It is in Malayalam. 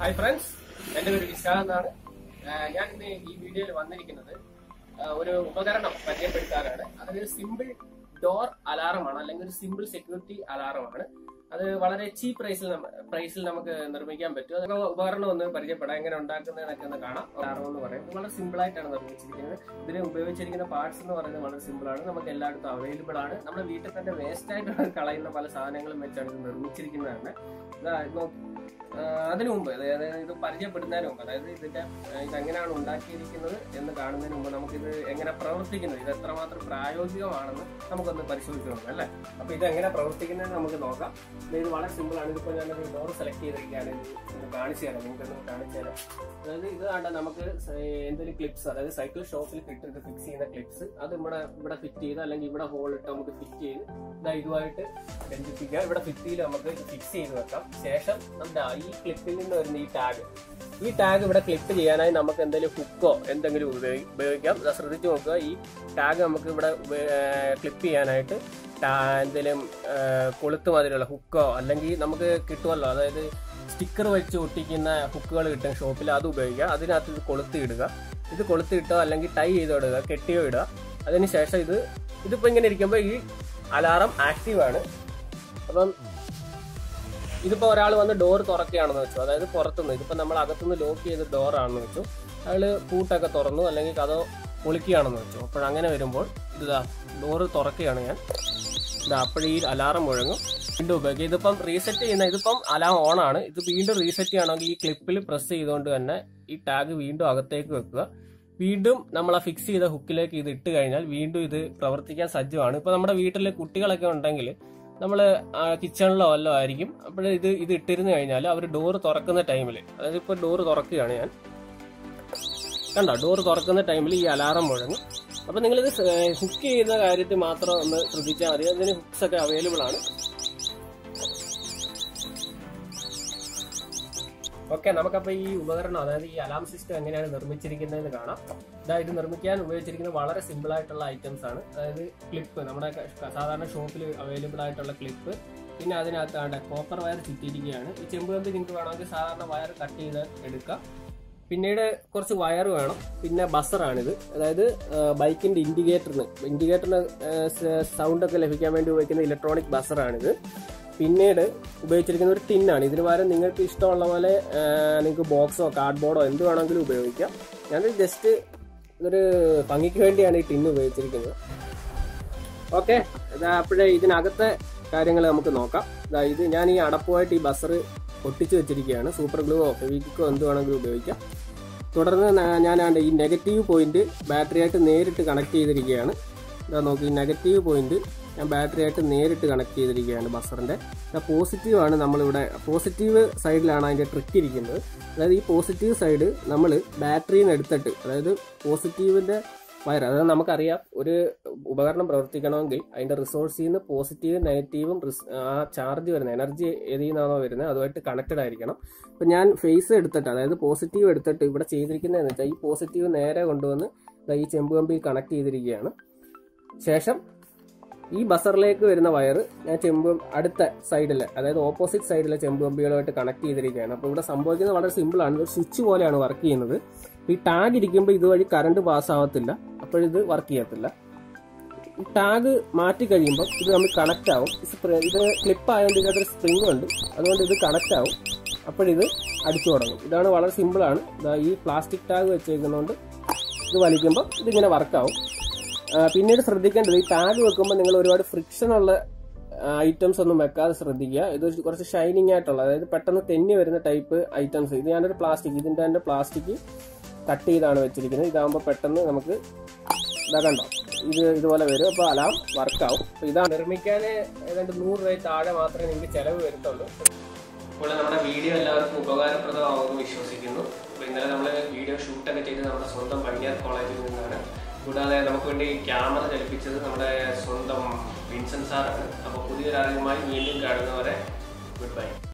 ഹായ് ഫ്രണ്ട്സ് എന്റെ പേര് വിശാൽ എന്നാണ് ആഹ് ഞാൻ ഇന്ന് ഈ വീഡിയോയിൽ വന്നിരിക്കുന്നത് ആഹ് ഒരു ഉപകരണം പരിചയപ്പെടുത്താനാണ് അതൊരു സിമ്പിൾ ഡോർ അലാറമാണ് അല്ലെങ്കിൽ ഒരു സിമ്പിൾ സെക്യൂരിറ്റി അലാറമാണ് അത് വളരെ ചീപ്പ് പ്രൈസിൽ പ്രൈസിൽ നമുക്ക് നിർമ്മിക്കാൻ പറ്റും അതൊക്കെ ഉപകരണം ഒന്ന് പരിചയപ്പെടാം എങ്ങനെ ഉണ്ടാക്കുന്നതെന്നൊക്കെ ഒന്ന് കാണാം അലാറം എന്ന് പറയും ഇത് വളരെ സിമ്പിൾ ആയിട്ടാണ് നിർമ്മിച്ചിരിക്കുന്നത് ഇതിന് ഉപയോഗിച്ചിരിക്കുന്ന പാർട്സ് എന്ന് പറയുന്നത് വളരെ സിമ്പിൾ ആണ് നമുക്ക് എല്ലായിടത്തും അവൈലബിൾ ആണ് നമ്മുടെ വീട്ടിൽ തന്നെ വേസ്റ്റ് ആയിട്ട് കളയുന്ന പല സാധനങ്ങളും വെച്ചാണ് ഇത് നിർമ്മിച്ചിരിക്കുന്നതാണ് ഇതാ ഇത് ആഹ് അതിനു മുമ്പ് അതായത് ഇത് പരിചയപ്പെടുന്നതിന് മുമ്പ് അതായത് ഇതിന്റെ ആഹ് ഇതെങ്ങനെയാണ് ഉണ്ടാക്കിയിരിക്കുന്നത് എന്ന് കാണുന്നതിന് മുമ്പ് നമുക്കിത് എങ്ങനെ പ്രവർത്തിക്കുന്നത് ഇത് എത്രമാത്രം പ്രായോഗികമാണെന്ന് നമുക്കൊന്ന് പരിശോധിച്ച് നോക്കാം അല്ലേ അപ്പൊ ഇത് എങ്ങനെ പ്രവർത്തിക്കുന്നതെന്ന് നമുക്ക് നോക്കാം ഇത് ഇത് വളരെ സിമ്പിൾ ആണ് ഇതിപ്പോ ഞാനൊരു ഡോർ സെലക്ട് ചെയ്തിരിക്കുകയാണ് ഇത് ഒന്ന് കാണിച്ചു തരാം നിങ്ങൾക്ക് കാണിച്ചു തരാം അതായത് ഇത് കണ്ട നമുക്ക് സ- എന്തെങ്കിലും ക്ലിപ്സ് അതായത് സൈക്കിൾ ഷോപ്പിൽ കിട്ടിട്ട് ഫിക്സ് ചെയ്യുന്ന ക്ലിപ്സ് അത് ഇവിടെ ഇവിടെ ഫിറ്റ് ചെയ്ത് അല്ലെങ്കിൽ ഇവിടെ ഹോൾ ഇട്ട് നമുക്ക് ഫിറ്റ് ചെയ്ത് ഇതാ ഇതുമായിട്ട് ബന്ധിപ്പിക്കുക ഇവിടെ ഫിറ്റിയിൽ നമുക്ക് ഫിക്സ് ചെയ്ത് വെക്കാം ശേഷം നമ്മുടെ ഈ ക്ലിപ്പിൽ നിന്ന് വരുന്ന ഈ ടാഗ് ഈ ടാഗ് ഇവിടെ ക്ലിപ്പ് ചെയ്യാനായി നമുക്ക് എന്തെങ്കിലും ഹുക്കോ എന്തെങ്കിലും ഉപയോഗി- ഉപയോഗിക്കാം ദാ ശ്രദ്ധിച്ചു നോക്കുക ഈ ടാഗ് നമുക്ക് ഇവിടെ ക്ലിപ്പ് ചെയ്യാനായിട്ട് ടാ- എന്തെങ്കിലും കൊളുത്ത് മാതിരിയുള്ള ഹുക്കോ അല്ലെങ്കിൽ നമുക്ക് കിട്ടുമല്ലോ അതായത് സ്റ്റിക്കർ വെച്ച് ഒട്ടിക്കുന്ന ഹുക്കുകൾ കിട്ടും ഷോപ്പിൽ അത് ഉപയോഗിക്കുക അതിനകത്ത് ഇത് കൊളുത്തി ഇടുക ഇത് കൊളുത്തി ഇട്ടോ അല്ലെങ്കിൽ ടൈ ചെയ്തോ ഇടുക കെട്ടിയോ ഇടുക അതിനുശേഷം ഇത് ഇതിപ്പോ ഇങ്ങനെ ഇരിക്കുമ്പോൾ ഈ അലാറം ആക്റ്റീവ് ആണ് അപ്പം ഇതിപ്പോ ഒരാൾ വന്ന് ഡോർ തുറക്കുകയാണെന്ന് വെച്ചു അതായത് പുറത്തുനിന്ന് ഇതിപ്പോ നമ്മൾ അകത്തുനിന്ന് ലോക്ക് ചെയ്ത ഡോർ ആണെന്ന് വെച്ചു അയാള് പൂട്ടൊക്കെ തുറന്നു അല്ലെങ്കിൽ കഥ പൊളിക്കുകയാണെന്ന് വെച്ചു അപ്പോഴങ്ങനെ വരുമ്പോൾ ഇതാ ഡോറ് തുറക്കുകയാണ് ഞാൻ ഇതാ അപ്പോഴീ അലാറം മുഴങ്ങും വീണ്ടും ഉപയോഗിക്കുക ഇതിപ്പം റീസെറ്റ് ചെയ്യുന്ന ഇതിപ്പം അലാം ഓൺ ആണ് ഇത് വീണ്ടും റീസെറ്റ് ചെയ്യണമെങ്കിൽ ഈ ക്ലിപ്പിൽ പ്രസ് ചെയ്തുകൊണ്ട് തന്നെ ഈ ടാഗ് വീണ്ടും അകത്തേക്ക് വെക്കുക വീണ്ടും നമ്മൾ ആ ഫിക്സ് ചെയ്ത ഹുക്കിലേക്ക് ഇത് ഇട്ട് കഴിഞ്ഞാൽ വീണ്ടും ഇത് പ്രവർത്തിക്കാൻ സജ്ജമാണ് ഇപ്പൊ നമ്മുടെ വീട്ടിലെ കുട്ടികളൊക്കെ ഉണ്ടെങ്കിൽ നമ്മൾ കിച്ചണിലോ വല്ലോ ആയിരിക്കും അപ്പോൾ ഇത് ഇത് ഇട്ടിരുന്ന് കഴിഞ്ഞാൽ അവർ ഡോറ് തുറക്കുന്ന ടൈമിൽ അതായത് ഇപ്പോൾ ഡോറ് തുറക്കുകയാണ് ഞാൻ കണ്ടോ ഡോറ് തുറക്കുന്ന ടൈമിൽ ഈ അലാറം മുഴങ്ങും അപ്പൊ നിങ്ങളിത് ഹുക്ക് ചെയ്യുന്ന കാര്യത്തിൽ മാത്രം ഒന്ന് ശ്രദ്ധിച്ചാൽ മതി അതിന് ഹുക്സ് ഒക്കെ അവൈലബിൾ ആണ് ഓക്കെ നമുക്കപ്പോ ഈ ഉപകരണം അതായത് ഈ അലാം സിസ്റ്റം എങ്ങനെയാണ് നിർമ്മിച്ചിരിക്കുന്നതെന്ന് കാണാം ഇതാ ഇത് നിർമ്മിക്കാൻ ഉപയോഗിച്ചിരിക്കുന്ന വളരെ സിമ്പിൾ ആയിട്ടുള്ള ഐറ്റംസ് ആണ് അതായത് ക്ലിപ്പ് നമ്മുടെ ക- സാധാരണ ഷോപ്പിൽ അവൈലബിൾ ആയിട്ടുള്ള ക്ലിപ്പ് പിന്നെ അതിനകത്ത് കോപ്പർ വയർ ചുറ്റിയിരിക്കുകയാണ് ഈ ചെമ്പ് കമ്പി നിങ്ങൾക്ക് വേണമെങ്കിൽ സാധാരണ വയർ കട്ട് ചെയ്ത് എടുക്കാം പിന്നീട് കുറച്ച് വയർ വേണം പിന്നെ ബസറാണിത് അതായത് ബൈക്കിന്റെ ഇൻഡിക്കേറ്ററിന് ഇൻഡിക്കേറ്ററിന് സൗണ്ട് ഒക്കെ ലഭിക്കാൻ വേണ്ടി ഉപയോഗിക്കുന്ന ഇലക്ട്രോണിക് ബസറാണിത് പിന്നീട് ഉപയോഗിച്ചിരിക്കുന്ന ഒരു ടിന്നാണ് ഇതിന് പകരം നിങ്ങൾക്ക് ഇഷ്ടമുള്ള പോലെ ആ, നിങ്ങൾക്ക് ബോക്സോ കാർഡ്ബോർഡോ എന്ത് വേണമെങ്കിലും ഉപയോഗിക്കാം ഞാൻ ജസ്റ്റ് ഇതൊരു ഭംഗിക്ക് വേണ്ടിയാണ് ഈ ടിന്ന് ഉപയോഗിച്ചിരിക്കുന്നത് ഓക്കെ അപ്പോഴേ ഇതിനകത്തെ കാര്യങ്ങൾ നമുക്ക് നോക്കാം ദാ ഇത് ഞാൻ ഈ അടപ്പുമായിട്ട് ഈ ബസർ ഒട്ടിച്ചു വെച്ചിരിക്കുകയാണ് സൂപ്പർ ഗ്ലൂവോ ഫെവിക്കോ എന്ത് വേണമെങ്കിലും ഉപയോഗിക്കാം തുടർന്ന് ന- ഞാനാണ്ട് ഈ നെഗറ്റീവ് പോയിന്റ് ബാറ്ററിയായിട്ട് നേരിട്ട് കണക്ട് ചെയ്തിരിക്കുകയാണ് ഇതാ നോക്കി നെഗറ്റീവ് പോയിന്റ് ഞാൻ ബാറ്ററിയായിട്ട് നേരിട്ട് കണക്ട് ചെയ്തിരിക്കുകയാണ് ബസറിന്റെ പോസിറ്റീവ് ആണ് നമ്മളിവിടെ പോസിറ്റീവ് സൈഡിലാണ് അതിന്റെ ട്രിക്ക് ഇരിക്കുന്നത് അതായത് ഈ പോസിറ്റീവ് സൈഡ് നമ്മൾ ബാറ്ററിയിൽ നിന്ന് എടുത്തിട്ട് അതായത് പോസിറ്റീവിന്റെ വയർ അതായത് നമുക്കറിയാം ഒരു ഉപകരണം പ്രവർത്തിക്കണമെങ്കിൽ അതിന്റെ റിസോഴ്സിൽ നിന്ന് പോസിറ്റീവും നെഗറ്റീവും റിസ്- ആ ചാർജ് വരുന്ന എനർജി ഏതിൽ നിന്നാണോ വരുന്നത് അതുമായിട്ട് കണക്റ്റഡ് ആയിരിക്കണം അപ്പൊ ഞാൻ ഫേസ് എടുത്തിട്ട് അതായത് പോസിറ്റീവ് എടുത്തിട്ട് ഇവിടെ ചെയ്തിരിക്കുന്നതെന്ന് വെച്ചാൽ ഈ പോസിറ്റീവ് നേരെ കൊണ്ടുവന്ന് ദാ ഈ ചെമ്പ് കമ്പി കണക്ട് ചെയ്തിരിക്കുകയാണ് ശേഷം ഈ ബസറിലേക്ക് വരുന്ന വയർ ഞാൻ ചെമ്പ് അടുത്ത സൈഡിൽ അതായത് ഓപ്പോസിറ്റ് സൈഡിലെ ചെമ്പ് കമ്പികളുമായിട്ട് കണക്ട് ചെയ്തിരിക്കുകയാണ് അപ്പോൾ ഇവിടെ സംഭവിക്കുന്നത് വളരെ സിമ്പിൾ ആണ് ഇത് സ്വിച്ച് പോലെയാണ് വർക്ക് ചെയ്യുന്നത് ഈ ടാഗ് ഇരിക്കുമ്പോൾ ഇതുവഴി കറണ്ട് പാസ് ആവത്തില്ല അപ്പോഴിത് വർക്ക് ചെയ്യത്തില്ല ഈ ടാഗ് മാറ്റി കഴിയുമ്പോൾ ഇത് നമ്മൾ കണക്ട് ആവും ഇത് സ്പ്ര- ഇത് ക്ലിപ്പ് ആയതുകൊണ്ട് ഇതിനകത്തൊരു സ്പ്രിംഗ് ഉണ്ട് അതുകൊണ്ട് ഇത് കണക്ട് ആവും അപ്പോഴിത് അടിച്ചു തുടങ്ങും ഇതാണ് വളരെ സിമ്പിൾ ആണ് ദാ ഈ പ്ലാസ്റ്റിക് ടാഗ് വെച്ചേക്കുന്നതുകൊണ്ട് ഇത് വലിക്കുമ്പോൾ ഇതിങ്ങനെ വർക്കാവും ആ, പിന്നീട് ശ്രദ്ധിക്കേണ്ടത് ഈ ടാഗ് വെക്കുമ്പോൾ നിങ്ങൾ ഒരുപാട് ഫ്രിക്ഷൻ ഉള്ള ഐറ്റംസ് ഒന്നും വെക്കാതെ ശ്രദ്ധിക്കുക ഇത് കുറച്ച് ഷൈനിങ് ആയിട്ടുള്ള അതായത് പെട്ടെന്ന് തെന്നി വരുന്ന ടൈപ്പ് ഐറ്റംസ് ഇത് ഞാനൊരു പ്ലാസ്റ്റിക് ഇതിന്റെ തന്നെ പ്ലാസ്റ്റിക് കട്ട് ചെയ്താണ് വെച്ചിരിക്കുന്നത് ഇതാകുമ്പോൾ പെട്ടെന്ന് നമുക്ക് ഇതാ കണ്ടോ ഇത് ഇതുപോലെ വരും അപ്പോൾ അലാം വർക്കാവും അപ്പോൾ ഇതാ നിർമ്മിക്കാൻ ഏതാണ്ട് നൂറ് രൂപ താഴെ മാത്രമേ നിങ്ങൾക്ക് ചിലവ് വരുത്തുള്ളൂ ഇപ്പോൾ നമ്മുടെ വീഡിയോ എല്ലാവർക്കും ഉപകാരപ്രദമാകുമെന്ന് വിശ്വസിക്കുന്നു അപ്പോൾ ഇന്നലെ നമ്മൾ വീഡിയോ ഷൂട്ടൊക്കെ ചെയ്ത് നമ്മുടെ സ്വന്തം പണിയാർ കോളേജിൽ നിന്നാണ് കൂടാതെ നമുക്ക് വേണ്ടി ക്യാമറ ചലിപ്പിച്ചത് നമ്മുടെ സ്വന്തം വിൻസെന്റ് സാറാണ് അപ്പോൾ പുതിയൊരാളുമായി വീണ്ടും കാണുന്നവരെ ഗുഡ് ബൈ